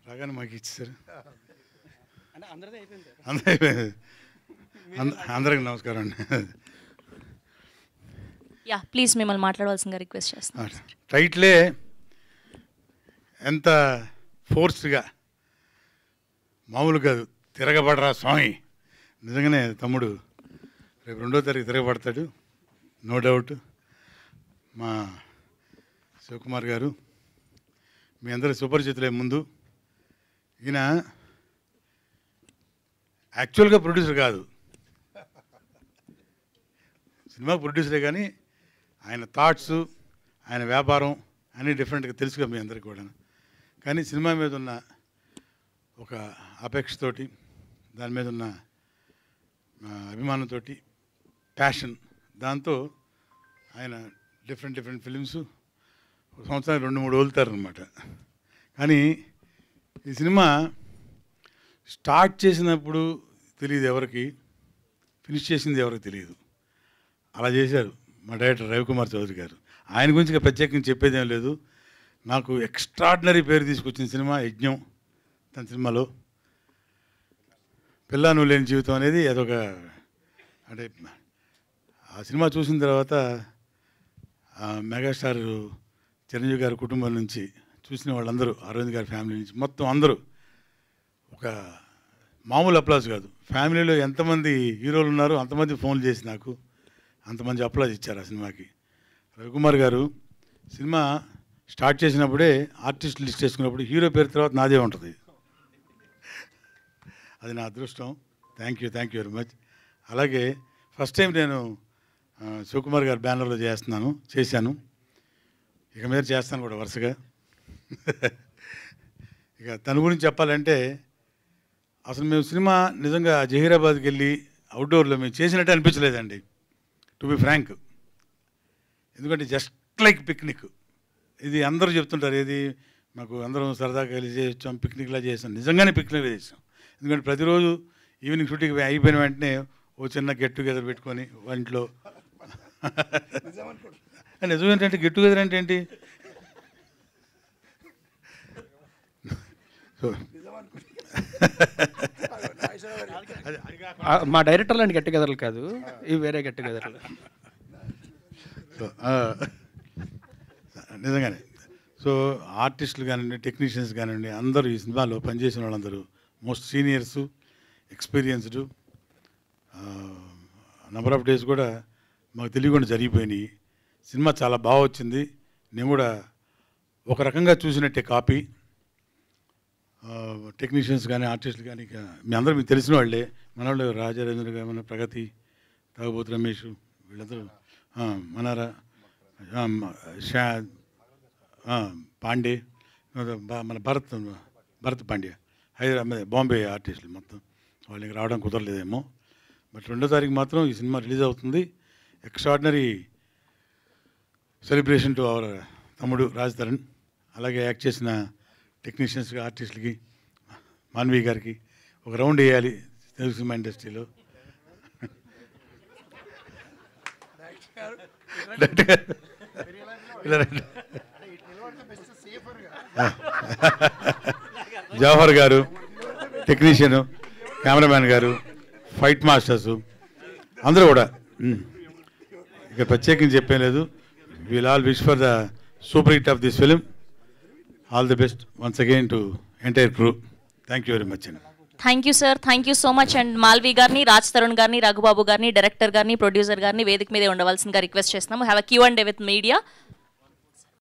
రాగానే మాకు ఇచ్చేసారు అంటే అందరిది అయిపోయింది సార్ అందరూ అంద- అందరికి నమస్కారం అండి యా ప్లీజ్ మిమ్మల్ని మాట్లాడవలసిందిగా రిక్వెస్ట్ చేస్తాను టైట్లే ఎంత ఫోర్స్గా మామూలు కాదు తిరగబడరా స్వామి నిజంగానే తమ్ముడు రేపు రెండో తారీఖు తిరగబడతాడు నో డౌట్ మా శివకుమార్ గారు మీ అందరి సుపరిచితులే ముందు ఈయన యాక్చువల్గా ప్రొడ్యూసర్ కాదు సినిమా ప్రొడ్యూసరే కానీ ఆయన థాట్స్ ఆయన వ్యాపారం అన్నీ డిఫరెంట్గా తెలుసుగా మీ అందరికి కూడా కానీ సినిమా మీద ఉన్న ఒక అపేక్షతోటి దాని మీద ఉన్న ఆ, అభిమానంతో ప్యాషన్ దాంతో ఆయన డిఫరెంట్ డిఫరెంట్ ఫిలిమ్స్ ఒక సంవత్సరానికి రెండు మూడు వదులుతారనమాట కానీ ఈ సినిమా స్టార్ట్ చేసినప్పుడు తెలియదు ఎవరికి ఫినిష్ చేసింది ఎవరికి తెలియదు అలా చేశారు మా డైరెక్టర్ రవికుమార్ చౌదరి గారు ఆయన గురించి ఇక ప్రత్యేకించి చెప్పేదేం లేదు నాకు ఎక్స్ట్రాడినరీ పేరు తీసుకొచ్చిన సినిమా యజ్ఞం తన సినిమాలో పిల్ల నువ్వు లేని జీవితం అనేది అదొక అంటే ఆ సినిమా చూసిన తర్వాత ఆ మెగాస్టార్ చిరంజీవి గారి కుటుంబం నుంచి చూసిన వాళ్ళందరూ అరవింద్ గారి ఫ్యామిలీ నుంచి మొత్తం అందరూ ఒక మామూలు అప్లాస్ కాదు ఫ్యామిలీలో ఎంతమంది హీరోలు ఉన్నారో అంతమంది ఫోన్లు చేసి నాకు అంతమంది అప్లాజ్ ఇచ్చారు ఆ సినిమాకి రవికుమార్ గారు సినిమా స్టార్ట్ చేసినప్పుడే ఆర్టిస్ట్ లిస్ట్ చేసుకున్నప్పుడు హీరో పేరు తర్వాత నాదే ఉంటుంది అది నా అదృష్టం thank you thank you very much అలాగే ఫస్ట్ టైం నేను ఆ, శివకుమార్ గారి బ్యానర్లో చేస్తున్నాను చేశాను ఇక మీద చేస్తాను కూడా వరుసగా ఇక తన గురించి చెప్పాలంటే అసలు మేము సినిమా నిజంగా జహీరాబాద్కి వెళ్ళి అవుట్డోర్లో మేము చేసినట్టు అనిపించలేదండి టు బి ఫ్రాంక్ ఎందుకంటే జస్ట్ లైక్ పిక్నిక్ ఇది అందరూ చెప్తుంటారు ఏది మాకు అందరం సరదాగా కలిసి చేసాం పిక్నిక్లా చేసాం నిజంగానే పిక్నిక్లా చేసాం ఎందుకంటే ప్రతిరోజు ఈవినింగ్ షూటింగ్ అయిపోయిన వెంటనే ఓ చిన్న గెట్ టుగెదర్ పెట్టుకొని వంటలో నిజం ఏంటంటే గెట్ టుగెదర్ అంటే ఏంటి సో అది- అది కాకుండా ఆ, మా డైరెక్టర్ లాంటి గెట్ టుగెదర్లు కాదు ఇవి వేరే గెట్ టుగెదర్లు సో ఆ, నిజంగానే సో ఆర్టిస్టులు కానివ్వండి టెక్నీషియన్స్ కానివ్వండి అందరూ ఈ సినిమాలో పనిచేసిన వాళ్ళందరూ most seniors experienced number of days కూడా మాకు తెలియకుండా జరిగిపోయినాయి సినిమా చాలా బాగా వచ్చింది నేను కూడా ఒక రకంగా చూసినట్టే కాపీ టెక్నీషియన్స్ కానీ ఆర్టిస్టులు కానీ ఇక మీ అందరూ మీకు తెలిసిన వాళ్ళే మన వాళ్ళు రాజారేంద్ర గారు మన ప్రగతి తాగుబోతు రమేష్ వీళ్ళందరూ ఆ, మనారా ఆ, మ- షా ఆ, పాండే బ- మన భరత్ భరత్ పాండ్య హైదరాబాద్ బాంబే ఆర్టిస్టులు మొత్తం వాళ్ళకి రావడం కుదరలేదేమో బట్ రెండో తారీఖు మాత్రం ఈ సినిమా రిలీజ్ అవుతుంది ఎక్స్ట్రాడినరీ సెలబ్రేషన్ టు అవర్ తమ్ముడు రాజ్ తరుణ్ అలాగే యాక్ట్ చేసిన టెక్నీషియన్స్కి ఆర్టిస్టులకి మాన్వి గారికి ఒక రౌండ్ వేయాలి తెలుగు సినిమా ఇండస్ట్రీలో డైరెక్టర్ గారు, ఇలా రండి. జవహర్ గారు టెక్నీషియన్ కెమెరామ్యాన్ గారు ఫైట్ మాస్టర్స్ అందరూ కూడా ఉమ్. ఇక ప్రత్యేకించి చెప్పేం లేదు will all wish for the super hit of this film all the best once again to entire crew thank you very much అండి thank you sir thank you so much and Malvi గారిని రాజ్ తరుణ్ గారిని రఘుబాబు గారిని డైరెక్టర్ గారిని producer గారిని వేదిక మీదే ఉండవలసిందిగా request చేస్తున్నాము have a Q and A with media